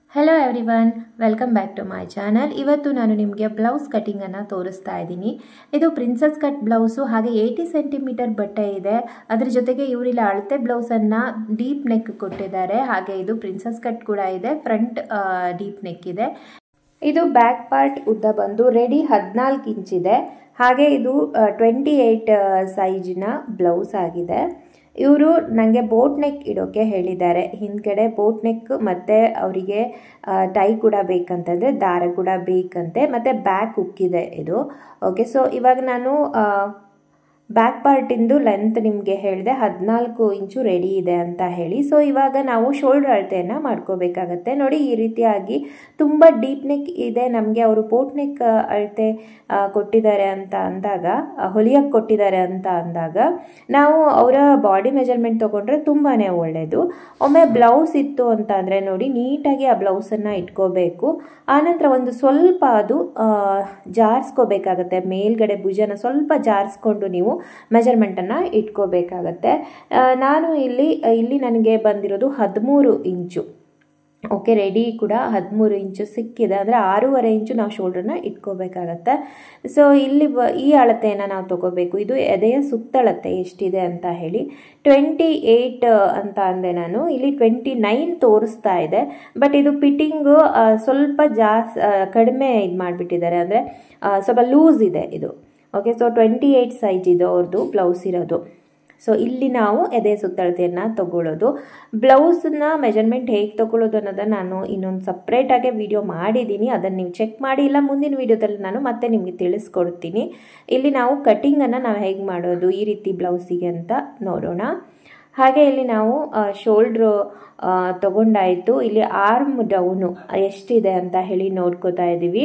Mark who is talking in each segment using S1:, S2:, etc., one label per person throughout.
S1: hello everyone welcome back to my channel ಇವತ್ತು ನಾನು ನಿಮಗೆ ಬ್ಲೌಸ್ ಕಟಿಂಗನ್ನು ತೋರಿಸ್ತಾ ಇದ್ದೀನಿ ಇದು ಪ್ರಿನ್ಸಸ್ ಕಟ್ ಬ್ಲೌಸು ಹಾಗೆ ಏಯ್ಟಿ ಸೆಂಟಿಮೀಟರ್ ಬಟ್ಟೆ ಇದೆ ಅದ್ರ ಜೊತೆಗೆ ಇವರಿಲ್ಲ ಅಳತೆ ಬ್ಲೌಸನ್ನು ಡೀಪ್ ನೆಕ್ ಕೊಟ್ಟಿದ್ದಾರೆ ಹಾಗೆ ಇದು ಪ್ರಿನ್ಸಸ್ ಕಟ್ ಕೂಡ ಇದೆ ಫ್ರಂಟ್ ಡೀಪ್ ನೆಕ್ ಇದೆ ಇದು ಬ್ಯಾಕ್ ಪಾರ್ಟ್ ಉದ್ದ ಬಂದು ರೆಡಿ ಹದಿನಾಲ್ಕು ಇಂಚಿದೆ ಹಾಗೆ ಇದು ಟ್ವೆಂಟಿ ಏಯ್ಟ್ ಸೈಜಿನ ಬ್ಲೌಸ್ ಆಗಿದೆ ಇವರು ನನಗೆ ಬೋಟ್ ನೆಕ್ ಇಡೋಕ್ಕೆ ಹೇಳಿದ್ದಾರೆ ಹಿಂದ್ಗಡೆ ಬೋಟ್ ನೆಕ್ ಮತ್ತು ಅವರಿಗೆ ಟೈ ಕೂಡ ಬೇಕಂತಂದರೆ ದಾರ ಕೂಡ ಬೇಕಂತೆ ಮತ್ತು ಬ್ಯಾಕ್ ಉಕ್ಕಿದೆ ಇದು ಓಕೆ ಸೊ ಇವಾಗ ನಾನು ಬ್ಯಾಕ್ ಪಾರ್ಟಿಂದು ಲೆಂತ್ ನಿಮಗೆ ಹೇಳಿದೆ ಹದಿನಾಲ್ಕು ಇಂಚು ರೆಡಿ ಇದೆ ಅಂತ ಹೇಳಿ ಸೊ ಇವಾಗ ನಾವು ಶೋಲ್ಡರ್ ಅಳತೆಯನ್ನು ಮಾಡ್ಕೋಬೇಕಾಗತ್ತೆ ನೋಡಿ ಈ ರೀತಿಯಾಗಿ ತುಂಬ ಡೀಪ್ ನೆಕ್ ಇದೆ ನಮಗೆ ಅವರು ಪೋಟ್ ನೆಕ್ ಅಳತೆ ಕೊಟ್ಟಿದ್ದಾರೆ ಅಂತ ಅಂದಾಗ ಹೊಲಿಯಕ್ಕೆ ಕೊಟ್ಟಿದ್ದಾರೆ ಅಂತ ಅಂದಾಗ ನಾವು ಅವರ ಬಾಡಿ ಮೆಜರ್ಮೆಂಟ್ ತೊಗೊಂಡ್ರೆ ತುಂಬಾ ಒಳ್ಳೆಯದು ಒಮ್ಮೆ ಬ್ಲೌಸ್ ಇತ್ತು ಅಂತ ಅಂದರೆ ನೋಡಿ ನೀಟಾಗಿ ಆ ಬ್ಲೌಸನ್ನು ಇಟ್ಕೋಬೇಕು ಆನಂತರ ಒಂದು ಸ್ವಲ್ಪ ಅದು ಜಾರಿಸ್ಕೋಬೇಕಾಗತ್ತೆ ಮೇಲ್ಗಡೆ ಭುಜನ ಸ್ವಲ್ಪ ಜಾರಿಸ್ಕೊಂಡು ನೀವು ಮೆಜರ್ಮೆಂಟನ್ನು ಇಟ್ಕೋಬೇಕಾಗತ್ತೆ ನಾನು ಇಲ್ಲಿ ಇಲ್ಲಿ ನನಗೆ ಬಂದಿರೋದು ಹದಿಮೂರು ಇಂಚು ಓಕೆ ರೆಡಿ ಕೂಡ ಹದಿಮೂರು ಇಂಚು ಸಿಕ್ಕಿದೆ ಅಂದರೆ ಆರೂವರೆ ಇಂಚು ನಾವು ಶೋಲ್ಡ್ರನ್ನ ಇಟ್ಕೋಬೇಕಾಗತ್ತೆ ಸೊ ಇಲ್ಲಿ ಬ ಈ ಅಳತೆಯನ್ನು ನಾವು ತೊಗೋಬೇಕು ಇದು ಎದೆಯ ಸುತ್ತಳತೆ ಎಷ್ಟಿದೆ ಅಂತ ಹೇಳಿ ಟ್ವೆಂಟಿ ಏಯ್ಟ್ ಅಂತ ಅಂದೆ ನಾನು ಇಲ್ಲಿ ಟ್ವೆಂಟಿ ನೈನ್ ತೋರಿಸ್ತಾ ಇದೆ ಬಟ್ ಇದು ಫಿಟ್ಟಿಂಗು ಸ್ವಲ್ಪ ಜಾಸ್ ಕಡಿಮೆ ಇದು ಮಾಡಿಬಿಟ್ಟಿದ್ದಾರೆ ಅಂದರೆ ಸ್ವಲ್ಪ ಲೂಸ್ ಇದೆ ಇದು okay so twenty eight size ಇದು ಅವ್ರದ್ದು ಬ್ಲೌಸ್ ಇರೋದು ಸೊ ಇಲ್ಲಿ ನಾವು ಎದೆ ಸುತ್ತಳತೆಯನ್ನು ತಗೊಳ್ಳೋದು ಬ್ಲೌಸನ್ನ ಮೆಜರ್ಮೆಂಟ್ ಹೇಗೆ ತಗೊಳ್ಳೋದು ಅನ್ನೋದನ್ನು ನಾನು ಇನ್ನೊಂದು ಸಪ್ರೇಟಾಗೆ ವಿಡಿಯೋ ಮಾಡಿದ್ದೀನಿ ಅದನ್ನು ನೀವು ಚೆಕ್ ಮಾಡಿ ಇಲ್ಲ ಮುಂದಿನ ವಿಡಿಯೋದಲ್ಲಿ ನಾನು ಮತ್ತೆ ನಿಮಗೆ ತಿಳಿಸ್ಕೊಡ್ತೀನಿ ಇಲ್ಲಿ ನಾವು ಕಟಿಂಗನ್ನು ನಾವು ಹೇಗೆ ಮಾಡೋದು ಈ ರೀತಿ ಬ್ಲೌಸಿಗೆ ಅಂತ ನೋಡೋಣ ಹಾಗೆ ಇಲ್ಲಿ ನಾವು ಶೋಲ್ಡ್ರು ತಗೊಂಡಾಯಿತು ಇಲ್ಲಿ ಆರ್ಮ್ ಡೌನು ಎಷ್ಟಿದೆ ಅಂತ ಹೇಳಿ ನೋಡ್ಕೋತಾ ಇದ್ದೀವಿ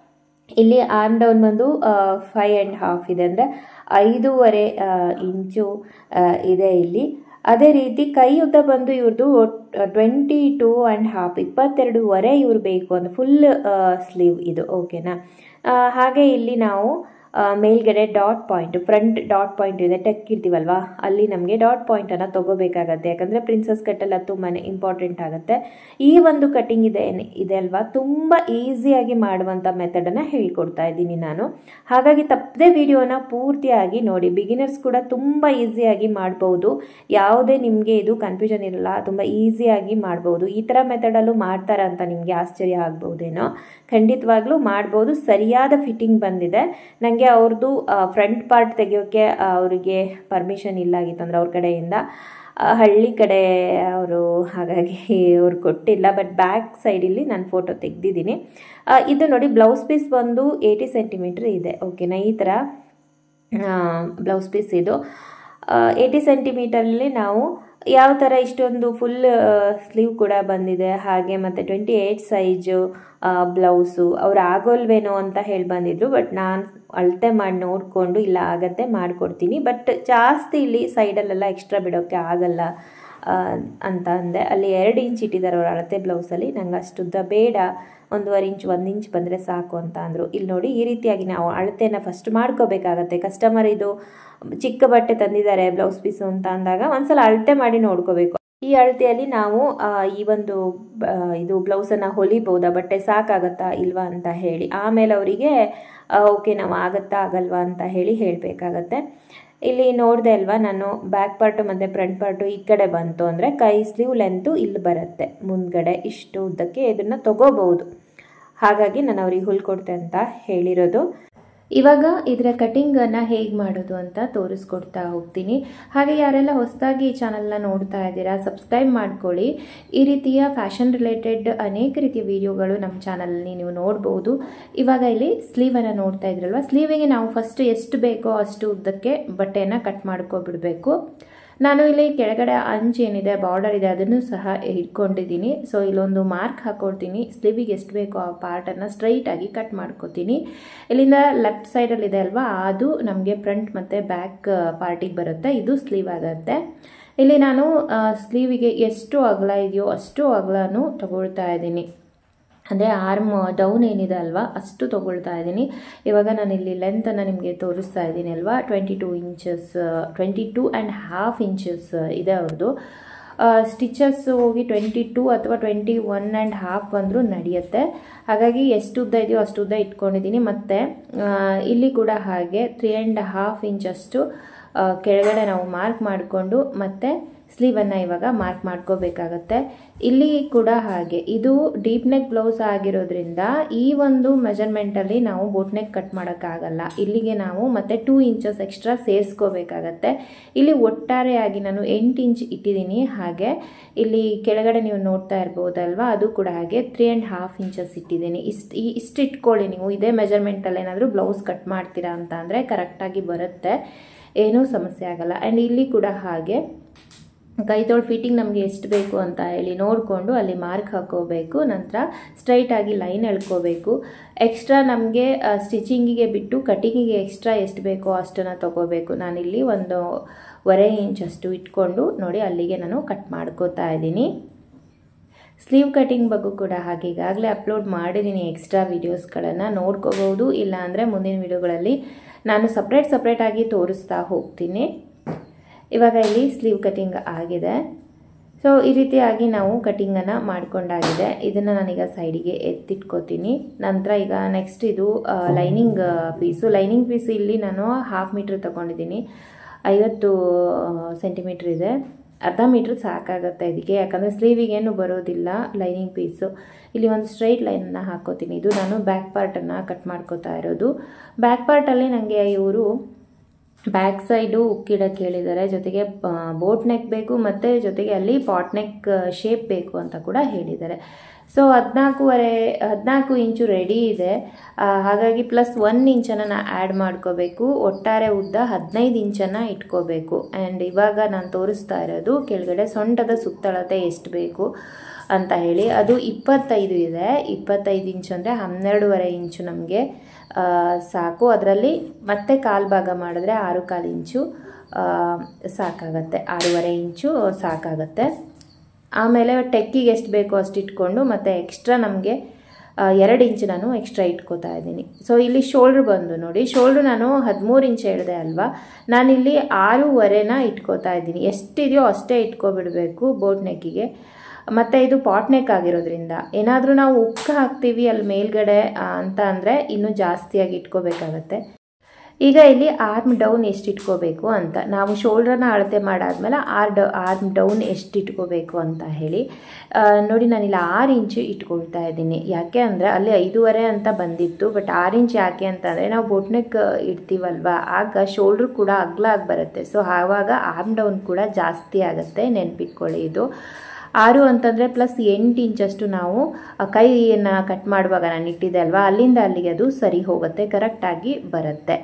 S1: ಇಲ್ಲಿ ಆರ್ಮ್ ಡೌನ್ ಬಂದು ಫೈ ಆ್ಯಂಡ್ ಹಾಫ್ ಇದೆ ಅಂದರೆ ಐದೂವರೆ ಇಂಚು ಇದೆ ಇಲ್ಲಿ ಅದೇ ರೀತಿ ಕೈ ಉದ್ದ ಬಂದು ಇವ್ರದ್ದು ಟ್ವೆಂಟಿ ಟೂ ಆ್ಯಂಡ್ ಹಾಫ್ ಇಪ್ಪತ್ತೆರಡೂವರೆ ಇವ್ರು ಬೇಕು ಅಂತ ಫುಲ್ ಸ್ಲೀವ್ ಇದು ಓಕೆನಾ ಹಾಗೆ ಇಲ್ಲಿ ನಾವು ಮೇಲ್ಗಡೆ dot point front dot point ಇದೆ ಟೆಕ್ ಇರ್ತೀವಲ್ವಾ ಅಲ್ಲಿ ನಮಗೆ ಡಾಟ್ ಪಾಯಿಂಟನ್ನು ತೊಗೋಬೇಕಾಗತ್ತೆ ಯಾಕಂದರೆ ಪ್ರಿನ್ಸಸ್ ಕಟ್ಟೆಲ್ಲ ತುಂಬಾ ಇಂಪಾರ್ಟೆಂಟ್ ಆಗುತ್ತೆ ಈ ಒಂದು ಕಟಿಂಗ್ ಇದೆ ಇದೆ ಅಲ್ವಾ ತುಂಬ ಈಸಿಯಾಗಿ ಮಾಡುವಂಥ ಮೆಥಡನ್ನು ಹೇಳ್ಕೊಡ್ತಾ ಇದ್ದೀನಿ ನಾನು ಹಾಗಾಗಿ ತಪ್ಪದೇ ವಿಡಿಯೋನ ಪೂರ್ತಿಯಾಗಿ ನೋಡಿ ಬಿಗಿನರ್ಸ್ ಕೂಡ ತುಂಬ ಈಸಿಯಾಗಿ ಮಾಡ್ಬೋದು ಯಾವುದೇ ನಿಮಗೆ ಇದು ಕನ್ಫ್ಯೂಷನ್ ಇರಲ್ಲ ತುಂಬ ಈಸಿಯಾಗಿ ಮಾಡ್ಬೋದು ಈ ಥರ ಮೆಥಡಲ್ಲೂ ಮಾಡ್ತಾರೆ ಅಂತ ನಿಮಗೆ ಆಶ್ಚರ್ಯ ಆಗ್ಬೋದೇನೋ ಖಂಡಿತವಾಗ್ಲೂ ಮಾಡ್ಬೋದು ಸರಿಯಾದ ಫಿಟ್ಟಿಂಗ್ ಬಂದಿದೆ ನನಗೆ ಅವ್ರದ್ದು ಫ್ರಂಟ್ ಪಾರ್ಟ್ ತೆಗೆಯೋಕ್ಕೆ ಅವರಿಗೆ ಪರ್ಮಿಷನ್ ಇಲ್ಲಾಗಿತ್ತು ಅಂದರೆ ಅವ್ರ ಕಡೆಯಿಂದ ಹಳ್ಳಿ ಕಡೆ ಅವರು ಹಾಗಾಗಿ ಅವ್ರು ಕೊಟ್ಟಿಲ್ಲ ಬಟ್ ಬ್ಯಾಕ್ ಸೈಡಲ್ಲಿ ನಾನು ಫೋಟೋ ತೆಗೆದಿದ್ದೀನಿ ಇದು ನೋಡಿ ಬ್ಲೌಸ್ ಪೀಸ್ ಬಂದು ಏಯ್ಟಿ ಸೆಂಟಿಮೀಟ್ರ್ ಇದೆ ಓಕೆನಾ ಈ ಥರ ಬ್ಲೌಸ್ ಪೀಸ್ ಇದು ಏಯ್ಟಿ ಸೆಂಟಿಮೀಟರಲ್ಲಿ ನಾವು ಯಾವ ಥರ ಇಷ್ಟೊಂದು ಫುಲ್ ಸ್ಲೀವ್ ಕೂಡ ಬಂದಿದೆ ಹಾಗೆ ಮತ್ತು ಟ್ವೆಂಟಿ ಏಯ್ಟ್ ಸೈಜು ಬ್ಲೌಸು ಅವ್ರು ಆಗೋಲ್ವೇನೋ ಅಂತ ಹೇಳಿ ಬಂದಿದ್ರು ಬಟ್ ನಾನು ಅಳತೆ ಮಾಡಿ ನೋಡಿಕೊಂಡು ಇಲ್ಲ ಆಗತ್ತೆ ಮಾಡಿಕೊಡ್ತೀನಿ ಬಟ್ ಜಾಸ್ತಿ ಇಲ್ಲಿ ಸೈಡಲ್ಲೆಲ್ಲ ಎಕ್ಸ್ಟ್ರಾ ಬಿಡೋಕ್ಕೆ ಆಗಲ್ಲ ಅಂತ ಅಂದೆ ಅಲ್ಲಿ ಎರಡು ಇಂಚ್ ಇಟ್ಟಿದ್ದಾರೆ ಅವ್ರ ಅಳತೆ ಬ್ಲೌಸಲ್ಲಿ ನಂಗೆ ಅಷ್ಟುದ್ದ ಬೇಡ ಒಂದೂವರೆ ಇಂಚ್ ಒಂದು ಇಂಚ್ ಬಂದರೆ ಸಾಕು ಅಂತ ಅಂದರು ಇಲ್ಲಿ ನೋಡಿ ಈ ರೀತಿಯಾಗಿ ನಾವು ಅಳತೆನ ಫಸ್ಟ್ ಮಾಡ್ಕೋಬೇಕಾಗತ್ತೆ ಕಸ್ಟಮರ್ ಇದು ಚಿಕ್ಕ ಬಟ್ಟೆ ತಂದಿದ್ದಾರೆ ಬ್ಲೌಸ್ ಪೀಸು ಅಂತ ಅಂದಾಗ ಒಂದ್ಸಲ ಅಳತೆ ಮಾಡಿ ನೋಡ್ಕೋಬೇಕು ಈ ಅಳತೆಯಲ್ಲಿ ನಾವು ಈ ಒಂದು ಇದು ಬ್ಲೌಸನ್ನು ಹೊಲಿಬೋದಾ ಬಟ್ಟೆ ಸಾಕಾಗತ್ತಾ ಇಲ್ವಾ ಅಂತ ಹೇಳಿ ಆಮೇಲೆ ಅವರಿಗೆ ಓಕೆ ನಾವು ಆಗತ್ತಾ ಆಗಲ್ವಾ ಅಂತ ಹೇಳಿ ಹೇಳಬೇಕಾಗತ್ತೆ ಇಲ್ಲಿ ನೋಡಿದೆ ಅಲ್ವಾ ನಾನು ಬ್ಯಾಕ್ ಪಾರ್ಟು ಮತ್ತು ಫ್ರಂಟ್ ಪಾರ್ಟು ಈ ಕಡೆ ಬಂತು ಅಂದರೆ ಕೈ ಸ್ಲೀವ್ ಲೆಂತು ಇಲ್ಲಿ ಬರುತ್ತೆ ಮುಂದ್ಗಡೆ ಇಷ್ಟು ಉದ್ದಕ್ಕೆ ಇದನ್ನು ತಗೋಬಹುದು ಹಾಗಾಗಿ ನಾನು ಅವ್ರಿಗೆ ಹುಲ್ಕೊಡ್ತೆ ಅಂತ ಹೇಳಿರೋದು ಇವಾಗ ಇದರ ಕಟಿಂಗನ್ನು ಹೇಗೆ ಮಾಡೋದು ಅಂತ ತೋರಿಸ್ಕೊಡ್ತಾ ಹೋಗ್ತೀನಿ ಹಾಗೆ ಯಾರೆಲ್ಲ ಹೊಸದಾಗಿ ಈ ಚಾನಲ್ನ ನೋಡ್ತಾ ಇದ್ದೀರಾ ಸಬ್ಸ್ಕ್ರೈಬ್ ಮಾಡ್ಕೊಳ್ಳಿ ಈ ರೀತಿಯ ಫ್ಯಾಷನ್ ರಿಲೇಟೆಡ್ ಅನೇಕ ರೀತಿಯ ವಿಡಿಯೋಗಳು ನಮ್ಮ ಚಾನಲಲ್ಲಿ ನೀವು ನೋಡ್ಬೋದು ಇವಾಗ ಇಲ್ಲಿ ಸ್ಲೀವನ್ನು ನೋಡ್ತಾ ಇದ್ರಲ್ವ ಸ್ಲೀವಿಗೆ ನಾವು ಫಸ್ಟ್ ಎಷ್ಟು ಬೇಕೋ ಅಷ್ಟು ಉದ್ದಕ್ಕೆ ಬಟ್ಟೆಯನ್ನು ಕಟ್ ಮಾಡ್ಕೊಬಿಡಬೇಕು ನಾನು ಇಲ್ಲಿ ಕೆಳಗಡೆ ಅಂಚು ಏನಿದೆ ಬಾರ್ಡರ್ ಇದೆ ಅದನ್ನು ಸಹ ಇಟ್ಕೊಂಡಿದ್ದೀನಿ ಸೊ ಇಲ್ಲೊಂದು ಮಾರ್ಕ್ ಹಾಕೊಳ್ತೀನಿ ಸ್ಲೀವಿಗೆ ಎಷ್ಟು ಬೇಕೋ ಆ ಪಾರ್ಟನ್ನು ಸ್ಟ್ರೈಟಾಗಿ ಕಟ್ ಮಾಡ್ಕೊತೀನಿ ಇಲ್ಲಿಂದ ಲೆಫ್ಟ್ ಸೈಡಲ್ಲಿ ಇದೆ ಅಲ್ವಾ ಅದು ನಮಗೆ ಫ್ರಂಟ್ ಮತ್ತು ಬ್ಯಾಕ್ ಪಾರ್ಟಿಗೆ ಬರುತ್ತೆ ಇದು ಸ್ಲೀವ್ ಆಗುತ್ತೆ ಇಲ್ಲಿ ನಾನು ಸ್ಲೀವಿಗೆ ಎಷ್ಟು ಅಗಲ ಇದೆಯೋ ಅಷ್ಟು ಅಗಲನೂ ತಗೊಳ್ತಾ ಇದ್ದೀನಿ ಅಂದರೆ ಆರ್ಮ್ ಡೌನ್ ಏನಿದೆ ಅಲ್ವಾ ಅಷ್ಟು ತೊಗೊಳ್ತಾ ಇದ್ದೀನಿ ಇವಾಗ ನಾನು ಇಲ್ಲಿ ಲೆಂತನ್ನು ನಿಮಗೆ ತೋರಿಸ್ತಾ ಇದ್ದೀನಿ ಅಲ್ವಾ twenty two inches twenty two and half inches ಇದೆ ಅವ್ರದ್ದು ಸ್ಟಿಚಸ್ ಹೋಗಿ ಟ್ವೆಂಟಿ ಟೂ ಅಥವಾ ಟ್ವೆಂಟಿ ಒನ್ ಆ್ಯಂಡ್ ಹಾಫ್ ಬಂದರೂ ನಡೆಯುತ್ತೆ ಹಾಗಾಗಿ ಎಷ್ಟು ಉದ್ದ ಇದೆಯೋ ಅಷ್ಟು ಉದ್ದ ಇಟ್ಕೊಂಡಿದ್ದೀನಿ ಮತ್ತು ಇಲ್ಲಿ ಕೂಡ ಹಾಗೆ ತ್ರೀ ಆ್ಯಂಡ್ ಹಾಫ್ ಇಂಚಷ್ಟು ಕೆಳಗಡೆ ನಾವು ಮಾರ್ಕ್ ಮಾಡಿಕೊಂಡು ಮತ್ತು ಸ್ಲೀವನ್ನು ಇವಾಗ ಮಾರ್ಕ್ ಮಾಡ್ಕೋಬೇಕಾಗತ್ತೆ ಇಲ್ಲಿ ಕೂಡ ಹಾಗೆ ಇದು ಡೀಪ್ ನೆಕ್ ಬ್ಲೌಸ್ ಆಗಿರೋದ್ರಿಂದ ಈ ಒಂದು ಮೆಜರ್ಮೆಂಟಲ್ಲಿ ನಾವು ಬೋಟ್ ನೆಕ್ ಕಟ್ ಮಾಡೋಕ್ಕಾಗಲ್ಲ ಇಲ್ಲಿಗೆ ನಾವು ಮತ್ತೆ ಟೂ ಇಂಚಸ್ ಎಕ್ಸ್ಟ್ರಾ ಸೇರಿಸ್ಕೋಬೇಕಾಗತ್ತೆ ಇಲ್ಲಿ ಒಟ್ಟಾರೆಯಾಗಿ ನಾನು ಎಂಟು ಇಂಚ್ ಇಟ್ಟಿದ್ದೀನಿ ಹಾಗೆ ಇಲ್ಲಿ ಕೆಳಗಡೆ ನೀವು ನೋಡ್ತಾ ಇರ್ಬೋದಲ್ವಾ ಅದು ಕೂಡ ಹಾಗೆ ತ್ರೀ ಆ್ಯಂಡ್ ಹಾಫ್ ಇಂಚಸ್ ಇಟ್ಟಿದ್ದೀನಿ ಇಷ್ಟು ಇಷ್ಟು ಇಟ್ಕೊಳ್ಳಿ ನೀವು ಇದೇ ಮೆಜರ್ಮೆಂಟಲ್ಲಿ ಏನಾದರೂ ಬ್ಲೌಸ್ ಕಟ್ ಮಾಡ್ತೀರಾ ಅಂತ ಅಂದರೆ ಕರೆಕ್ಟಾಗಿ ಬರುತ್ತೆ ಏನೂ ಸಮಸ್ಯೆ ಆಗಲ್ಲ ಆ್ಯಂಡ್ ಇಲ್ಲಿ ಕೂಡ ಹಾಗೆ ಕೈ ತೊಳು ಫಿಟ್ಟಿಂಗ್ ನಮಗೆ ಎಷ್ಟು ಬೇಕು ಅಂತ ಹೇಳಿ ನೋಡಿಕೊಂಡು ಅಲ್ಲಿ ಮಾರ್ಕ್ ಹಾಕೋಬೇಕು ನಂತರ ಸ್ಟ್ರೈಟಾಗಿ ಲೈನ್ ಎಳ್ಕೋಬೇಕು ಎಕ್ಸ್ಟ್ರಾ ನಮಗೆ ಸ್ಟಿಚಿಂಗಿಗೆ ಬಿಟ್ಟು ಕಟಿಂಗಿಗೆ ಎಕ್ಸ್ಟ್ರಾ ಎಷ್ಟು ಬೇಕೋ ಅಷ್ಟನ್ನು ತೊಗೋಬೇಕು ನಾನಿಲ್ಲಿ ಒಂದು ವರೆ ಇಂಚಷ್ಟು ಇಟ್ಕೊಂಡು ನೋಡಿ ಅಲ್ಲಿಗೆ ನಾನು ಕಟ್ ಮಾಡ್ಕೋತಾ ಇದ್ದೀನಿ ಸ್ಲೀವ್ ಕಟಿಂಗ್ ಬಗ್ಗೆ ಕೂಡ ಹಾಗೆ ಈಗಾಗಲೇ ಅಪ್ಲೋಡ್ ಮಾಡಿದ್ದೀನಿ ಎಕ್ಸ್ಟ್ರಾ ವೀಡಿಯೋಸ್ಗಳನ್ನು ನೋಡ್ಕೋಬೋದು ಇಲ್ಲ ಅಂದರೆ ಮುಂದಿನ ವೀಡಿಯೋಗಳಲ್ಲಿ ನಾನು ಸಪ್ರೇಟ್ ಸಪ್ರೇಟಾಗಿ ತೋರಿಸ್ತಾ ಹೋಗ್ತೀನಿ ಇವಾಗ ಇಲ್ಲಿ ಸ್ಲೀವ್ ಕಟಿಂಗ್ ಆಗಿದೆ ಸೊ ಈ ರೀತಿಯಾಗಿ ನಾವು ಕಟಿಂಗನ್ನು ಮಾಡ್ಕೊಂಡಾಗಿದೆ ಇದನ್ನು ನಾನೀಗ ಸೈಡಿಗೆ ಎತ್ತಿಟ್ಕೋತೀನಿ ನಂತರ ಈಗ ನೆಕ್ಸ್ಟ್ ಇದು ಲೈನಿಂಗ್ ಪೀಸು ಲೈನಿಂಗ್ ಪೀಸ್ ಇಲ್ಲಿ ನಾನು ಹಾಫ್ ಮೀಟ್ರ್ ತೊಗೊಂಡಿದ್ದೀನಿ ಐವತ್ತು ಸೆಂಟಿಮೀಟ್ರ್ ಇದೆ ಅರ್ಧ ಮೀಟ್ರ್ ಸಾಕಾಗುತ್ತೆ ಇದಕ್ಕೆ ಯಾಕಂದರೆ ಸ್ಲೀವಿಗೇನು ಬರೋದಿಲ್ಲ ಲೈನಿಂಗ್ ಪೀಸು ಇಲ್ಲಿ ಒಂದು ಸ್ಟ್ರೈಟ್ ಲೈನನ್ನು ಹಾಕೋತೀನಿ ಇದು ನಾನು ಬ್ಯಾಕ್ ಪಾರ್ಟನ್ನು ಕಟ್ ಮಾಡ್ಕೋತಾ ಇರೋದು ಬ್ಯಾಕ್ ಪಾರ್ಟಲ್ಲಿ ನನಗೆ ಇವರು ಬ್ಯಾಕ್ ಸೈಡು ಉಕ್ಕಿಡಕ್ಕೆ ಹೇಳಿದ್ದಾರೆ ಜೊತೆಗೆ ಬೋಟ್ ನೆಕ್ ಬೇಕು ಮತ್ತು ಜೊತೆಗೆ ಅಲ್ಲಿ ಪಾಟ್ ನೆಕ್ ಶೇಪ್ ಬೇಕು ಅಂತ ಕೂಡ ಹೇಳಿದ್ದಾರೆ ಸೊ ಹದಿನಾಲ್ಕೂವರೆ ಹದಿನಾಲ್ಕು ಇಂಚು ರೆಡಿ ಇದೆ ಹಾಗಾಗಿ ಪ್ಲಸ್ ಒನ್ ಇಂಚನ್ನು ನಾ ಆ್ಯಡ್ ಮಾಡ್ಕೋಬೇಕು ಒಟ್ಟಾರೆ ಉದ್ದ ಹದಿನೈದು ಇಂಚನ್ನು ಇಟ್ಕೋಬೇಕು ಆ್ಯಂಡ್ ಇವಾಗ ನಾನು ತೋರಿಸ್ತಾ ಇರೋದು ಕೆಳಗಡೆ ಸೊಂಟದ ಸುತ್ತಳತೆ ಎಷ್ಟು ಬೇಕು ಅಂತ ಹೇಳಿ ಅದು ಇಪ್ಪತ್ತೈದು ಇದೆ ಇಪ್ಪತ್ತೈದು ಇಂಚು ಅಂದರೆ ಹನ್ನೆರಡೂವರೆ ಇಂಚು ನಮಗೆ ಸಾಕು ಅದರಲ್ಲಿ ಮತ್ತೆ ಕಾಲು ಭಾಗ ಮಾಡಿದ್ರೆ ಆರು ಕಾಲು ಇಂಚು ಸಾಕಾಗತ್ತೆ ಆರೂವರೆ ಇಂಚು ಸಾಕಾಗತ್ತೆ ಆಮೇಲೆ ಟೆಕ್ಕಿಗೆ ಎಷ್ಟು ಬೇಕೋ ಅಷ್ಟು ಇಟ್ಕೊಂಡು ಮತ್ತು ಎಕ್ಸ್ಟ್ರಾ ನಮಗೆ ಎರಡು ಇಂಚ್ ನಾನು ಎಕ್ಸ್ಟ್ರಾ ಇಟ್ಕೋತಾ ಇದ್ದೀನಿ ಸೊ ಇಲ್ಲಿ ಶೋಲ್ಡ್ರ್ ಬಂದು ನೋಡಿ ಶೋಲ್ಡ್ರ್ ನಾನು ಹದಿಮೂರು ಇಂಚ್ ಹೇಳಿದೆ ಅಲ್ವಾ ನಾನಿಲ್ಲಿ ಆರೂವರೆನ ಇಟ್ಕೋತಾ ಇದ್ದೀನಿ ಎಷ್ಟಿದೆಯೋ ಅಷ್ಟೇ ಇಟ್ಕೊಬಿಡಬೇಕು ಬೋಟ್ ನೆಕ್ಕಿಗೆ ಮತ್ತು ಇದು ಪಾಟ್ ನೆಕ್ ಆಗಿರೋದ್ರಿಂದ ಏನಾದರೂ ನಾವು ಉಕ್ಕ ಹಾಕ್ತೀವಿ ಅಲ್ಲಿ ಮೇಲ್ಗಡೆ ಅಂತ ಅಂದರೆ ಇನ್ನೂ ಜಾಸ್ತಿಯಾಗಿ ಇಟ್ಕೋಬೇಕಾಗತ್ತೆ ಈಗ ಇಲ್ಲಿ ಆರ್ಮ್ ಡೌನ್ ಎಷ್ಟು ಇಟ್ಕೋಬೇಕು ಅಂತ ನಾವು ಶೋಲ್ಡ್ರನ್ನ ಅಳತೆ ಮಾಡಾದ್ಮೇಲೆ ಆರ್ ಡ ಆರ್ಮ್ ಡೌನ್ ಎಷ್ಟು ಇಟ್ಕೋಬೇಕು ಅಂತ ಹೇಳಿ ನೋಡಿ ನಾನಿಲ್ಲಿ ಆರು ಇಂಚು ಇಟ್ಕೊಳ್ತಾ ಇದ್ದೀನಿ ಯಾಕೆ ಅಂದರೆ ಅಲ್ಲಿ ಐದೂವರೆ ಅಂತ ಬಂದಿತ್ತು ಬಟ್ ಆರು ಇಂಚ್ ಯಾಕೆ ಅಂತಂದರೆ ನಾವು ಬೋಟ್ನೆಕ್ ಇಡ್ತೀವಲ್ವ ಆಗ ಶೋಲ್ಡ್ರ್ ಕೂಡ ಅಗ್ಲ ಆಗಿ ಬರುತ್ತೆ ಸೊ ಆವಾಗ ಆರ್ಮ್ ಡೌನ್ ಕೂಡ ಜಾಸ್ತಿ ಆಗುತ್ತೆ ನೆನ್ಪಿಟ್ಕೊಳ್ಳಿ ಇದು ಆರು ಅಂತಂದರೆ ಪ್ಲಸ್ ಎಂಟು ಇಂಚಷ್ಟು ನಾವು ಕೈಯನ್ನು ಕಟ್ ಮಾಡುವಾಗ ನಾನು ಇಟ್ಟಿದ್ದೆ ಅಲ್ವಾ ಅಲ್ಲಿಂದ ಅಲ್ಲಿಗೆ ಅದು ಸರಿ ಹೋಗುತ್ತೆ ಕರೆಕ್ಟಾಗಿ ಬರುತ್ತೆ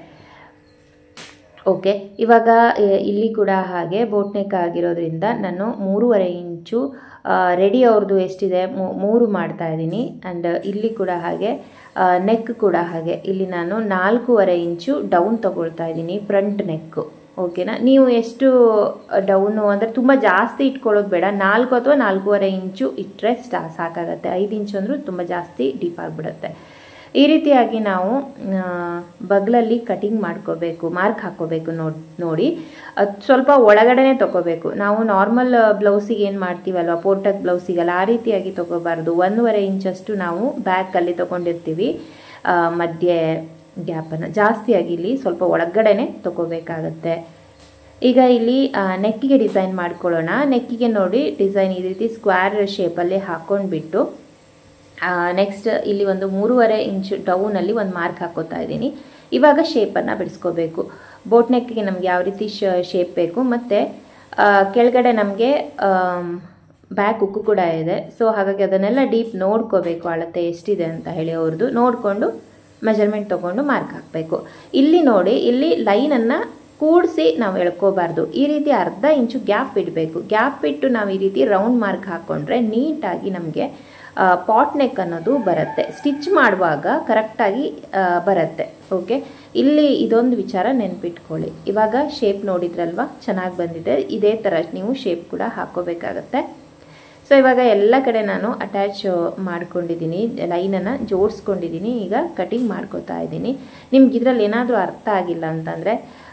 S1: ಓಕೆ ಇವಾಗ ಇಲ್ಲಿ ಕೂಡ ಹಾಗೆ ಬೋಟ್ನೆಕ್ ಆಗಿರೋದ್ರಿಂದ ನಾನು ಮೂರುವರೆ ಇಂಚು ರೆಡಿ ಅವ್ರದ್ದು ಎಷ್ಟಿದೆ ಮೂರು ಮಾಡ್ತಾ ಇದ್ದೀನಿ ಆ್ಯಂಡ್ ಇಲ್ಲಿ ಕೂಡ ಹಾಗೆ ನೆಕ್ ಕೂಡ ಹಾಗೆ ಇಲ್ಲಿ ನಾನು ನಾಲ್ಕೂವರೆ ಇಂಚು ಡೌನ್ ತಗೊಳ್ತಾ ಇದ್ದೀನಿ ಫ್ರಂಟ್ ನೆಕ್ಕು ಓಕೆನಾ ನೀವು ಎಷ್ಟು ಡೌನು ಅಂದರೆ ತುಂಬ ಜಾಸ್ತಿ ಇಟ್ಕೊಳ್ಳೋದು ಬೇಡ ನಾಲ್ಕು ಅಥವಾ ನಾಲ್ಕೂವರೆ ಇಂಚು ಇಟ್ಟರೆ ಸ್ಟಾ ಸಾಕಾಗತ್ತೆ ಐದು ಇಂಚು ಅಂದರೂ ತುಂಬ ಜಾಸ್ತಿ ಡೀಪ್ ಆಗಿಬಿಡುತ್ತೆ ಈ ರೀತಿಯಾಗಿ ನಾವು ಬಗ್ಲಲ್ಲಿ ಕಟಿಂಗ್ ಮಾಡ್ಕೋಬೇಕು ಮಾರ್ಕ್ ಹಾಕ್ಕೋಬೇಕು ನೋಡಿ ನೋಡಿ ಅದು ಸ್ವಲ್ಪ ಒಳಗಡೆನೆ ತೊಗೋಬೇಕು ನಾವು ನಾರ್ಮಲ್ ಬ್ಲೌಸಿಗೆ ಏನು ಮಾಡ್ತೀವಲ್ವ ಪೋರ್ಟಕ್ ಬ್ಲೌಸಿಗಲ್ಲ ಆ ರೀತಿಯಾಗಿ ತೊಗೋಬಾರ್ದು ಒಂದೂವರೆ ಇಂಚಷ್ಟು ನಾವು ಬ್ಯಾಕಲ್ಲಿ ತೊಗೊಂಡಿರ್ತೀವಿ ಮಧ್ಯೆ ಗ್ಯಾಪನ್ನು ಜಾಸ್ತಿಯಾಗಿ ಇಲ್ಲಿ ಸ್ವಲ್ಪ ಒಳಗಡೆನೆ ತೊಗೋಬೇಕಾಗತ್ತೆ ಈಗ ಇಲ್ಲಿ ನೆಕ್ಕಿಗೆ ಡಿಸೈನ್ ಮಾಡ್ಕೊಳ್ಳೋಣ ನೆಕ್ಕಿಗೆ ನೋಡಿ ಡಿಸೈನ್ ಈ ರೀತಿ ಸ್ಕ್ವೇರ್ ಶೇಪಲ್ಲಿ ಹಾಕ್ಕೊಂಡ್ಬಿಟ್ಟು ನೆಕ್ಸ್ಟ್ ಇಲ್ಲಿ ಒಂದು ಮೂರುವರೆ ಇಂಚು ಡೌನಲ್ಲಿ ಒಂದು ಮಾರ್ಕ್ ಹಾಕೋತಾ ಇದ್ದೀನಿ ಇವಾಗ ಶೇಪನ್ನು ಬಿಡಿಸ್ಕೋಬೇಕು ಬೋಟ್ ನೆಕ್ಕಿಗೆ ನಮ್ಗೆ ಯಾವ ರೀತಿ ಶೇಪ್ ಬೇಕು ಮತ್ತು ಕೆಳಗಡೆ ನಮಗೆ ಬ್ಯಾಕ್ ಉಕ್ಕು ಕೂಡ ಇದೆ ಸೊ ಹಾಗಾಗಿ ಅದನ್ನೆಲ್ಲ ಡೀಪ್ ನೋಡ್ಕೋಬೇಕು ಅಳತೆ ಎಷ್ಟಿದೆ ಅಂತ ಹೇಳಿ ಅವ್ರದ್ದು ನೋಡಿಕೊಂಡು ಮೆಜರ್ಮೆಂಟ್ ತೊಗೊಂಡು ಮಾರ್ಕ್ ಹಾಕಬೇಕು ಇಲ್ಲಿ ನೋಡಿ ಇಲ್ಲಿ ಲೈನನ್ನು ಕೂಡಿಸಿ ನಾವು ಎಳ್ಕೋಬಾರ್ದು ಈ ರೀತಿ ಅರ್ಧ ಇಂಚು ಗ್ಯಾಪ್ ಇಡಬೇಕು ಗ್ಯಾಪ್ ಇಟ್ಟು ನಾವು ಈ ರೀತಿ ರೌಂಡ್ ಮಾರ್ಕ್ ಹಾಕ್ಕೊಂಡ್ರೆ ನೀಟಾಗಿ ನಮಗೆ ಪಾಟ್ ನೆಕ್ ಅನ್ನೋದು ಬರುತ್ತೆ ಸ್ಟಿಚ್ ಮಾಡುವಾಗ ಕರೆಕ್ಟಾಗಿ ಬರುತ್ತೆ ಓಕೆ ಇಲ್ಲಿ ಇದೊಂದು ವಿಚಾರ ನೆನ್ಪಿಟ್ಕೊಳ್ಳಿ ಇವಾಗ ಶೇಪ್ ನೋಡಿದ್ರಲ್ವ ಚೆನ್ನಾಗಿ ಬಂದಿದೆ ಇದೇ ಥರ ನೀವು ಶೇಪ್ ಕೂಡ ಹಾಕೋಬೇಕಾಗತ್ತೆ ಸೊ ಇವಾಗ ಎಲ್ಲ ಕಡೆ ನಾನು ಅಟ್ಯಾಚ್ ಮಾಡ್ಕೊಂಡಿದ್ದೀನಿ ಲೈನನ್ನು ಜೋಡಿಸ್ಕೊಂಡಿದ್ದೀನಿ ಈಗ ಕಟಿಂಗ್ ಮಾಡ್ಕೋತಾ ಇದ್ದೀನಿ ನಿಮ್ಗೆ ಇದರಲ್ಲಿ ಏನಾದರೂ ಅರ್ಥ ಆಗಿಲ್ಲ ಅಂತಂದರೆ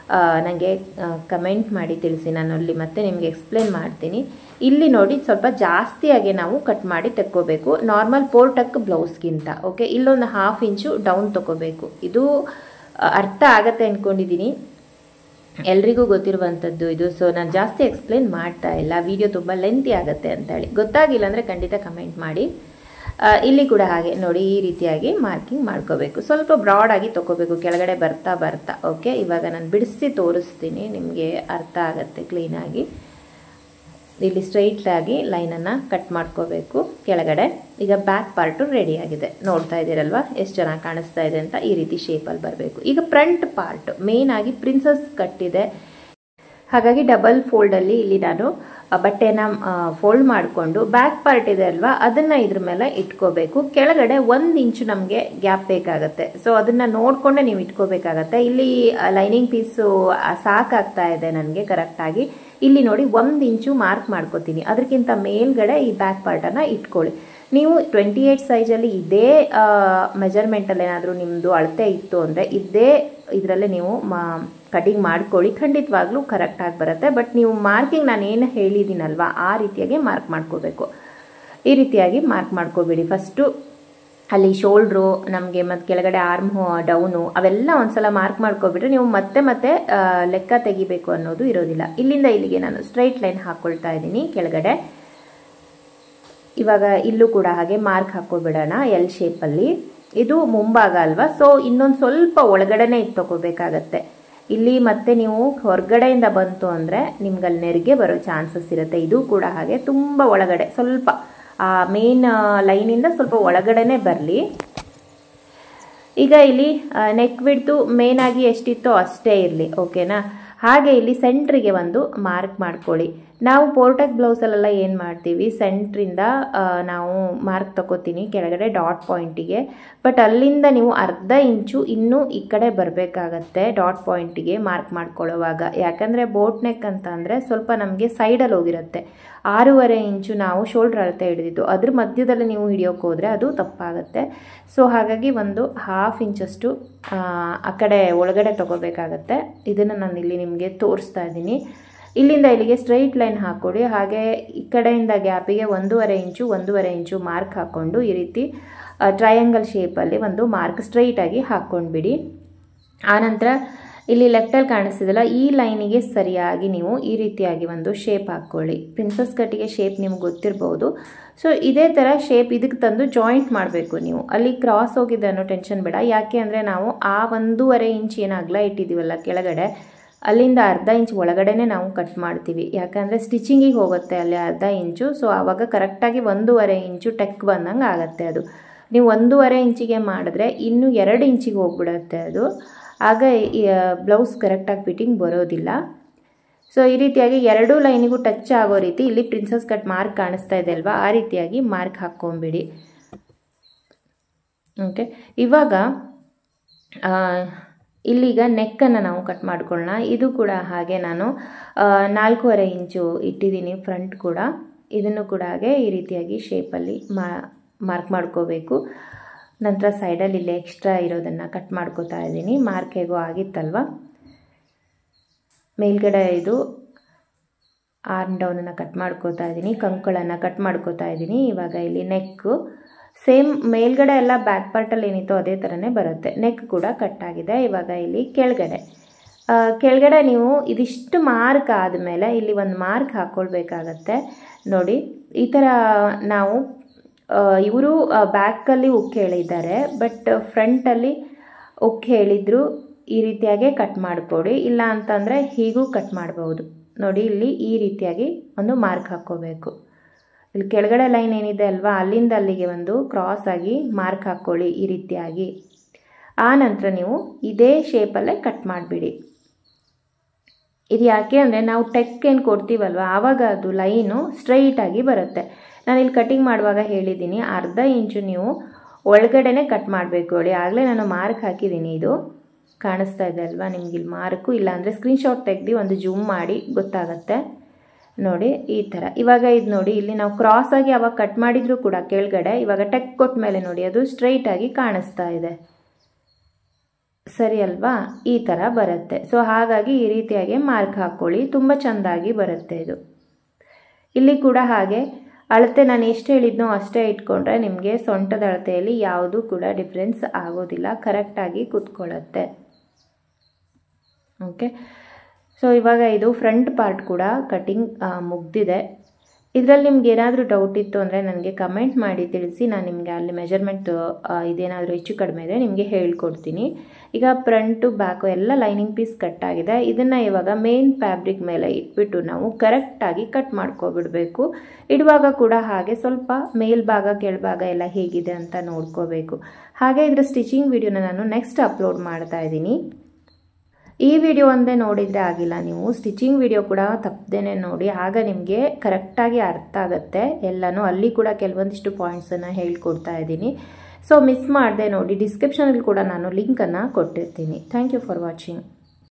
S1: ನನಗೆ ಕಮೆಂಟ್ ಮಾಡಿ ತಿಳಿಸಿ ನಾನು ಅಲ್ಲಿ ಮತ್ತೆ ನಿಮಗೆ ಎಕ್ಸ್ಪ್ಲೇನ್ ಮಾಡ್ತೀನಿ ಇಲ್ಲಿ ನೋಡಿ ಸ್ವಲ್ಪ ಜಾಸ್ತಿಯಾಗಿ ನಾವು ಕಟ್ ಮಾಡಿ ತೆಕ್ಕೋಬೇಕು ನಾರ್ಮಲ್ ಪೋರ್ಟಕ್ ಬ್ಲೌಸ್ಗಿಂತ ಓಕೆ ಇಲ್ಲೊಂದು ಹಾಫ್ ಇಂಚು ಡೌನ್ ತಗೋಬೇಕು ಇದು ಅರ್ಥ ಆಗತ್ತೆ ಅಂದ್ಕೊಂಡಿದ್ದೀನಿ ಎಲ್ರಿಗೂ ಗೊತ್ತಿರುವಂಥದ್ದು ಇದು ಸೊ ನಾನು ಜಾಸ್ತಿ ಎಕ್ಸ್ಪ್ಲೇನ್ ಮಾಡ್ತಾ ಇಲ್ಲ ವಿಡಿಯೋ ತುಂಬ ಲೆಂತಿ ಆಗುತ್ತೆ ಅಂತ ಹೇಳಿ ಗೊತ್ತಾಗಿಲ್ಲ ಅಂದರೆ ಖಂಡಿತ ಕಮೆಂಟ್ ಮಾಡಿ ಇಲ್ಲಿ ಕೂಡ ಹಾಗೆ ನೋಡಿ ಈ ರೀತಿಯಾಗಿ ಮಾರ್ಕಿಂಗ್ ಮಾಡ್ಕೋಬೇಕು ಸ್ವಲ್ಪ ಬ್ರಾಡಾಗಿ ತೊಗೋಬೇಕು ಕೆಳಗಡೆ ಬರ್ತಾ ಬರ್ತಾ ಓಕೆ ಇವಾಗ ನಾನು ಬಿಡಿಸಿ ತೋರಿಸ್ತೀನಿ ನಿಮಗೆ ಅರ್ಥ ಆಗುತ್ತೆ ಕ್ಲೀನಾಗಿ ಇಲ್ಲಿ ಸ್ಟ್ರೈಟಾಗಿ ಲೈನನ್ನು ಕಟ್ ಮಾಡ್ಕೋಬೇಕು ಕೆಳಗಡೆ ಈಗ ಬ್ಯಾಕ್ ಪಾರ್ಟು ರೆಡಿ ಆಗಿದೆ ನೋಡ್ತಾ ಇದ್ದೀರಲ್ವಾ ಎಷ್ಟು ಚೆನ್ನಾಗಿ ಕಾಣಿಸ್ತಾ ಇದೆ ಅಂತ ಈ ರೀತಿ ಶೇಪಲ್ಲಿ ಬರಬೇಕು ಈಗ ಫ್ರಂಟ್ ಪಾರ್ಟ್ ಮೇನ್ ಆಗಿ ಪ್ರಿನ್ಸಸ್ ಕಟ್ ಇದೆ ಹಾಗಾಗಿ ಡಬಲ್ ಫೋಲ್ಡಲ್ಲಿ ಇಲ್ಲಿ ನಾನು ಬಟ್ಟೆನ ಫೋಲ್ಡ್ ಮಾಡಿಕೊಂಡು ಬ್ಯಾಕ್ ಪಾರ್ಟ್ ಇದೆ ಅಲ್ವಾ ಅದನ್ನು ಇದ್ರ ಮೇಲೆ ಇಟ್ಕೋಬೇಕು ಕೆಳಗಡೆ ಒಂದು ಇಂಚು ನಮಗೆ ಗ್ಯಾಪ್ ಬೇಕಾಗತ್ತೆ ಸೊ ಅದನ್ನು ನೋಡಿಕೊಂಡೆ ನೀವು ಇಟ್ಕೋಬೇಕಾಗತ್ತೆ ಇಲ್ಲಿ ಲೈನಿಂಗ್ ಪೀಸು ಸಾಕಾಗ್ತಾ ಇದೆ ನನಗೆ ಕರೆಕ್ಟಾಗಿ ಇಲ್ಲಿ ನೋಡಿ ಒಂದು ಇಂಚು ಮಾರ್ಕ್ ಮಾಡ್ಕೋತೀನಿ ಅದಕ್ಕಿಂತ ಮೇಲ್ಗಡೆ ಈ ಬ್ಯಾಕ್ ಪಾರ್ಟನ್ನು ಇಟ್ಕೊಳ್ಳಿ ನೀವು ಟ್ವೆಂಟಿ ಏಯ್ಟ್ ಸೈಜಲ್ಲಿ ಇದೇ ಮೆಜರ್ಮೆಂಟಲ್ಲಿ ಏನಾದರೂ ನಿಮ್ಮದು ಅಳತೆ ಇತ್ತು ಅಂದರೆ ಇದೇ ಇದರಲ್ಲೇ ನೀವು ಮಾ ಕಟಿಂಗ್ ಮಾಡ್ಕೊಳ್ಳಿ ಖಂಡಿತವಾಗ್ಲೂ ಕರೆಕ್ಟಾಗಿ ಬರುತ್ತೆ ಬಟ್ ನೀವು ಮಾರ್ಕಿಂಗ್ ನಾನು ಏನು ಹೇಳಿದ್ದೀನಲ್ವ ಆ ರೀತಿಯಾಗಿ ಮಾರ್ಕ್ ಮಾಡ್ಕೋಬೇಕು ಈ ರೀತಿಯಾಗಿ ಮಾರ್ಕ್ ಮಾಡ್ಕೋಬೇಡಿ ಫಸ್ಟು ಅಲ್ಲಿ ಶೋಲ್ಡ್ರು ನಮಗೆ ಮತ್ತು ಕೆಳಗಡೆ ಆರ್ಮ್ ಡೌನು ಅವೆಲ್ಲ ಒಂದ್ಸಲ ಮಾರ್ಕ್ ಮಾಡ್ಕೊಬಿಟ್ರೆ ನೀವು ಮತ್ತೆ ಮತ್ತೆ ಲೆಕ್ಕ ತೆಗಿಬೇಕು ಅನ್ನೋದು ಇರೋದಿಲ್ಲ ಇಲ್ಲಿಂದ ಇಲ್ಲಿಗೆ ನಾನು ಸ್ಟ್ರೈಟ್ ಲೈನ್ ಹಾಕ್ಕೊಳ್ತಾ ಇದ್ದೀನಿ ಕೆಳಗಡೆ ಇವಾಗ ಇಲ್ಲೂ ಕೂಡ ಹಾಗೆ ಮಾರ್ಕ್ ಹಾಕೋಬಿಡೋಣ ಎಲ್ ಶೇಪಲ್ಲಿ ಇದು ಮುಂಭಾಗ ಅಲ್ವಾ ಸೊ ಇನ್ನೊಂದು ಸ್ವಲ್ಪ ಒಳಗಡೆನೆ ಇದು ತಗೋಬೇಕಾಗತ್ತೆ ಇಲ್ಲಿ ಮತ್ತೆ ನೀವು ಹೊರಗಡೆಯಿಂದ ಬಂತು ಅಂದರೆ ನಿಮ್ಗಲ್ಲಿ ನೆರಿಗೆ ಬರೋ ಚಾನ್ಸಸ್ ಇರುತ್ತೆ ಇದು ಕೂಡ ಹಾಗೆ ತುಂಬ ಒಳಗಡೆ ಸ್ವಲ್ಪ ಆ ಮೇನ್ ಲೈನಿಂದ ಸ್ವಲ್ಪ ಒಳಗಡೆನೆ ಬರಲಿ ಈಗ ಇಲ್ಲಿ ನೆಕ್ ಬಿಡ್ತು ಮೇನ್ ಆಗಿ ಎಷ್ಟಿತ್ತೋ ಅಷ್ಟೇ ಇರಲಿ ಓಕೆನಾ ಹಾಗೆ ಇಲ್ಲಿ ಸೆಂಟ್ರಿಗೆ ಒಂದು ಮಾರ್ಕ್ ಮಾಡ್ಕೊಳ್ಳಿ ನಾವು ಪೋರ್ಟಕ್ ಬ್ಲೌಸಲ್ಲೆಲ್ಲ ಏನು ಮಾಡ್ತೀವಿ ಸೆಂಟ್ರಿಂದ ನಾವು ಮಾರ್ಕ್ ತಗೋತೀನಿ ಕೆಳಗಡೆ ಡಾಟ್ ಪಾಯಿಂಟಿಗೆ ಬಟ್ ಅಲ್ಲಿಂದ ನೀವು ಅರ್ಧ ಇಂಚು ಇನ್ನೂ ಈ ಕಡೆ ಬರಬೇಕಾಗತ್ತೆ ಡಾಟ್ ಪಾಯಿಂಟಿಗೆ ಮಾರ್ಕ್ ಮಾಡ್ಕೊಳ್ಳೋವಾಗ ಯಾಕಂದರೆ ಬೋಟ್ ನೆಕ್ ಅಂತ ಅಂದರೆ ಸ್ವಲ್ಪ ನಮಗೆ ಸೈಡಲ್ಲಿ ಹೋಗಿರುತ್ತೆ ಆರೂವರೆ ಇಂಚು ನಾವು ಶೋಲ್ಡ್ರ್ ಅಳತೆ ಹಿಡಿದಿದ್ದು ಅದ್ರ ಮಧ್ಯದಲ್ಲಿ ನೀವು ಹಿಡಿಯೋಕೆ ಹೋದರೆ ಅದು ತಪ್ಪಾಗುತ್ತೆ ಸೊ ಹಾಗಾಗಿ ಒಂದು ಹಾಫ್ ಇಂಚಷ್ಟು ಆ ಕಡೆ ಒಳಗಡೆ ತೊಗೋಬೇಕಾಗತ್ತೆ ಇದನ್ನು ನಾನು ಇಲ್ಲಿ ನಿಮಗೆ ತೋರಿಸ್ತಾ ಇದ್ದೀನಿ ಇಲ್ಲಿಂದ ಇಲ್ಲಿಗೆ ಸ್ಟ್ರೈಟ್ ಲೈನ್ ಹಾಕ್ಕೊಡಿ ಹಾಗೆ ಈ ಕಡೆಯಿಂದ ಗ್ಯಾಪಿಗೆ ಒಂದೂವರೆ ಇಂಚು ಒಂದೂವರೆ ಇಂಚು ಮಾರ್ಕ್ ಹಾಕ್ಕೊಂಡು ಈ ರೀತಿ ಟ್ರಯಾಂಗಲ್ ಶೇಪಲ್ಲಿ ಒಂದು ಮಾರ್ಕ್ ಸ್ಟ್ರೈಟಾಗಿ ಹಾಕ್ಕೊಂಡ್ಬಿಡಿ ಆನಂತರ ಇಲ್ಲಿ ಲೆಫ್ಟಲ್ಲಿ ಕಾಣಿಸ್ತಿದಲ್ಲ ಈ ಲೈನಿಗೆ ಸರಿಯಾಗಿ ನೀವು ಈ ರೀತಿಯಾಗಿ ಒಂದು ಶೇಪ್ ಹಾಕ್ಕೊಳ್ಳಿ ಪ್ರಿನ್ಸಸ್ ಕಟ್ಟಿಗೆ ಶೇಪ್ ನಿಮ್ಗೆ ಗೊತ್ತಿರ್ಬೋದು ಸೊ ಇದೇ ಥರ ಶೇಪ್ ಇದಕ್ಕೆ ತಂದು ಜಾಯಿಂಟ್ ಮಾಡಬೇಕು ನೀವು ಅಲ್ಲಿ ಕ್ರಾಸ್ ಹೋಗಿದೆ ಅನ್ನೋ ಟೆನ್ಷನ್ ಬೇಡ ಯಾಕೆ ಅಂದರೆ ನಾವು ಆ ಒಂದೂವರೆ ಇಂಚ್ ಏನು ಅಗಲ ಇಟ್ಟಿದ್ದೀವಲ್ಲ ಕೆಳಗಡೆ ಅಲ್ಲಿಂದ ಅರ್ಧ ಇಂಚ್ ಒಳಗಡೆನೆ ನಾವು ಕಟ್ ಮಾಡ್ತೀವಿ ಯಾಕಂದರೆ ಸ್ಟಿಚಿಂಗಿಗೆ ಹೋಗುತ್ತೆ ಅಲ್ಲಿ ಅರ್ಧ ಇಂಚು ಸೊ ಆವಾಗ ಕರೆಕ್ಟಾಗಿ ಒಂದೂವರೆ ಇಂಚು ಟೆಕ್ ಬಂದಂಗೆ ಆಗುತ್ತೆ ಅದು ನೀವು ಒಂದೂವರೆ ಇಂಚಿಗೆ ಮಾಡಿದ್ರೆ ಇನ್ನೂ ಎರಡು ಇಂಚಿಗೆ ಹೋಗ್ಬಿಡುತ್ತೆ ಅದು ಆಗ ಬ್ಲೌಸ್ ಕರೆಕ್ಟಾಗಿ ಫಿಟ್ಟಿಂಗ್ ಬರೋದಿಲ್ಲ ಸೊ ಈ ರೀತಿಯಾಗಿ ಎರಡೂ ಲೈನಿಗೂ ಟಚ್ ಆಗೋ ರೀತಿ ಇಲ್ಲಿ ಪ್ರಿನ್ಸಸ್ ಕಟ್ ಮಾರ್ಕ್ ಕಾಣಿಸ್ತಾ ಇದೆ ಅಲ್ವಾ ಆ ರೀತಿಯಾಗಿ ಮಾರ್ಕ್ ಹಾಕ್ಕೊಂಬಿಡಿ ಓಕೆ ಇವಾಗ ಇಲ್ಲಿಗ ನೆಕ್ಕನ್ನು ನಾವು ಕಟ್ ಮಾಡ್ಕೊಳ್ಳೋಣ ಇದು ಕೂಡ ಹಾಗೆ ನಾನು ನಾಲ್ಕೂವರೆ ಇಂಚು ಇಟ್ಟಿದ್ದೀನಿ ಫ್ರಂಟ್ ಕೂಡ ಇದನ್ನು ಕೂಡ ಹಾಗೆ ಈ ರೀತಿಯಾಗಿ ಶೇಪಲ್ಲಿ ಮಾ ಮಾರ್ಕ್ ಮಾಡ್ಕೋಬೇಕು ನಂತರ ಸೈಡಲ್ಲಿ ಇಲ್ಲಿ ಎಕ್ಸ್ಟ್ರಾ ಇರೋದನ್ನು ಕಟ್ ಮಾಡ್ಕೋತಾ ಇದ್ದೀನಿ ಮಾರ್ಕ್ ಹೇಗೋ ಆಗಿತ್ತಲ್ವ ಮೇಲ್ಗಡೆ ಇದು ಆರ್ಮ್ ಡೌನನ್ನು ಕಟ್ ಮಾಡ್ಕೋತಾ ಇದ್ದೀನಿ ಕಂಕುಳನ್ನು ಕಟ್ ಮಾಡ್ಕೋತಾ ಇದ್ದೀನಿ ಇವಾಗ ಇಲ್ಲಿ ನೆಕ್ಕು ಸೇಮ್ ಮೇಲ್ಗಡೆ ಎಲ್ಲ ಬ್ಯಾಕ್ ಪಾರ್ಟಲ್ಲಿ ಏನಿತ್ತು ಅದೇ ಥರನೇ ಬರುತ್ತೆ ನೆಕ್ ಕೂಡ ಕಟ್ ಆಗಿದೆ ಇವಾಗ ಇಲ್ಲಿ ಕೆಳಗಡೆ ಕೆಳಗಡೆ ನೀವು ಇದಿಷ್ಟು ಮಾರ್ಕ್ ಆದಮೇಲೆ ಇಲ್ಲಿ ಒಂದು ಮಾರ್ಕ್ ಹಾಕ್ಕೊಳ್ಬೇಕಾಗತ್ತೆ ನೋಡಿ ಈ ಥರ ನಾವು ಇವರು ಬ್ಯಾಕಲ್ಲಿ ಉಕ್ಕೆ ಹೇಳಿದ್ದಾರೆ ಬಟ್ ಫ್ರಂಟಲ್ಲಿ ಉಕ್ಕೆ ಹೇಳಿದ್ರು ಈ ರೀತಿಯಾಗೆ ಕಟ್ ಮಾಡಿಕೊಡಿ ಇಲ್ಲ ಅಂತಂದರೆ ಹೀಗೂ ಕಟ್ ಮಾಡ್ಬೋದು ನೋಡಿ ಇಲ್ಲಿ ಈ ರೀತಿಯಾಗಿ ಒಂದು ಮಾರ್ಕ್ ಹಾಕ್ಕೋಬೇಕು ಇಲ್ಲಿ ಕೆಳಗಡೆ ಲೈನ್ ಏನಿದೆ ಅಲ್ವಾ ಅಲ್ಲಿಂದ ಅಲ್ಲಿಗೆ ಒಂದು ಕ್ರಾಸ್ ಆಗಿ ಮಾರ್ಕ್ ಹಾಕ್ಕೊಳ್ಳಿ ಈ ರೀತಿಯಾಗಿ ಆ ನಂತರ ನೀವು ಇದೇ ಶೇಪಲ್ಲೇ ಕಟ್ ಮಾಡಿಬಿಡಿ ಇದು ಯಾಕೆ ಅಂದರೆ ನಾವು ಟೆಕ್ ಏನು ಕೊಡ್ತೀವಲ್ವ ಆವಾಗ ಅದು ಲೈನು ಸ್ಟ್ರೈಟಾಗಿ ಬರುತ್ತೆ ನಾನು ಇಲ್ಲಿ ಕಟಿಂಗ್ ಮಾಡುವಾಗ ಹೇಳಿದ್ದೀನಿ ಅರ್ಧ ಇಂಚು ನೀವು ಒಳಗಡೆನೆ ಕಟ್ ಮಾಡಬೇಕು ಹೇಳಿ ಆಗಲೇ ನಾನು ಮಾರ್ಕ್ ಹಾಕಿದ್ದೀನಿ ಇದು ಕಾಣಿಸ್ತಾ ಇದೆ ಅಲ್ವಾ ನಿಮ್ಗೆ ಇಲ್ಲಿ ಮಾರ್ಕು ಇಲ್ಲಾಂದರೆ ಸ್ಕ್ರೀನ್ಶಾಟ್ ತೆಗ್ದು ಒಂದು ಜೂಮ್ ಮಾಡಿ ಗೊತ್ತಾಗತ್ತೆ ನೋಡಿ ಈ ಥರ ಇವಾಗ ಇದು ನೋಡಿ ಇಲ್ಲಿ ನಾವು ಕ್ರಾಸ್ ಆಗಿ ಅವಾಗ ಕಟ್ ಮಾಡಿದ್ರು ಕೂಡ ಕೆಳಗಡೆ ಇವಾಗ ಟೆಕ್ ಕೊಟ್ಟ ಮೇಲೆ ನೋಡಿ ಅದು ಸ್ಟ್ರೈಟ್ ಆಗಿ ಕಾಣಿಸ್ತಾ ಇದೆ ಸರಿ ಅಲ್ವಾ ಈ ಥರ ಬರುತ್ತೆ ಸೊ ಹಾಗಾಗಿ ಈ ರೀತಿಯಾಗಿ ಮಾರ್ಕ್ ಹಾಕ್ಕೊಳ್ಳಿ ತುಂಬ ಚೆಂದಾಗಿ ಬರುತ್ತೆ ಇದು ಇಲ್ಲಿ ಕೂಡ ಹಾಗೆ ಅಳತೆ ನಾನು ಎಷ್ಟು ಹೇಳಿದ್ನೋ ಅಷ್ಟೇ ಇಟ್ಕೊಂಡ್ರೆ ನಿಮಗೆ ಸೊಂಟದ ಅಳತೆಯಲ್ಲಿ ಯಾವುದೂ ಕೂಡ ಡಿಫ್ರೆನ್ಸ್ ಆಗೋದಿಲ್ಲ ಕರೆಕ್ಟಾಗಿ ಕೂತ್ಕೊಳ್ಳುತ್ತೆ ಓಕೆ ಸೊ ಇವಾಗ ಇದು ಫ್ರಂಟ್ ಪಾರ್ಟ್ ಕೂಡ ಕಟಿಂಗ್ ಮುಗ್ದಿದೆ ಇದರಲ್ಲಿ ನಿಮ್ಗೆ ಏನಾದರೂ ಡೌಟ್ ಇತ್ತು ಅಂದರೆ ನನಗೆ ಕಮೆಂಟ್ ಮಾಡಿ ತಿಳಿಸಿ ನಾನು ನಿಮಗೆ ಅಲ್ಲಿ ಮೆಜರ್ಮೆಂಟ್ ಇದೇನಾದರೂ ಹೆಚ್ಚು ಕಡಿಮೆ ಇದೆ ನಿಮಗೆ ಹೇಳ್ಕೊಡ್ತೀನಿ ಈಗ ಫ್ರಂಟು ಬ್ಯಾಕು ಎಲ್ಲ ಲೈನಿಂಗ್ ಪೀಸ್ ಕಟ್ ಆಗಿದೆ ಇದನ್ನು ಇವಾಗ ಮೇನ್ ಫ್ಯಾಬ್ರಿಕ್ ಮೇಲೆ ಇಟ್ಬಿಟ್ಟು ನಾವು ಕರೆಕ್ಟಾಗಿ ಕಟ್ ಮಾಡ್ಕೊಬಿಡಬೇಕು ಇಡುವಾಗ ಕೂಡ ಹಾಗೆ ಸ್ವಲ್ಪ ಮೇಲ್ಭಾಗ ಕೆಳಭಾಗ ಎಲ್ಲ ಹೇಗಿದೆ ಅಂತ ನೋಡ್ಕೋಬೇಕು ಹಾಗೆ ಇದರ ಸ್ಟಿಚಿಂಗ್ ವಿಡಿಯೋನ ನಾನು ನೆಕ್ಸ್ಟ್ ಅಪ್ಲೋಡ್ ಮಾಡ್ತಾ ಇದ್ದೀನಿ ಈ ವಿಡಿಯೋ ಒಂದೇ ನೋಡಿದರೆ ಆಗಿಲ್ಲ ನೀವು ಸ್ಟಿಚಿಂಗ್ ವಿಡಿಯೋ ಕೂಡ ತಪ್ಪದೇನೆ ನೋಡಿ ಆಗ ನಿಮಗೆ ಕರೆಕ್ಟಾಗಿ ಅರ್ಥ ಆಗುತ್ತೆ ಎಲ್ಲನೂ ಅಲ್ಲಿ ಕೂಡ ಕೆಲವೊಂದಿಷ್ಟು ಪಾಯಿಂಟ್ಸನ್ನು ಹೇಳ್ಕೊಡ್ತಾ ಇದ್ದೀನಿ ಸೊ ಮಿಸ್ ಮಾಡದೆ ನೋಡಿ ಡಿಸ್ಕ್ರಿಪ್ಷನಲ್ಲಿ ಕೂಡ ನಾನು ಲಿಂಕನ್ನು ಕೊಟ್ಟಿರ್ತೀನಿ ಥ್ಯಾಂಕ್ ಯು ಫಾರ್ ವಾಚಿಂಗ್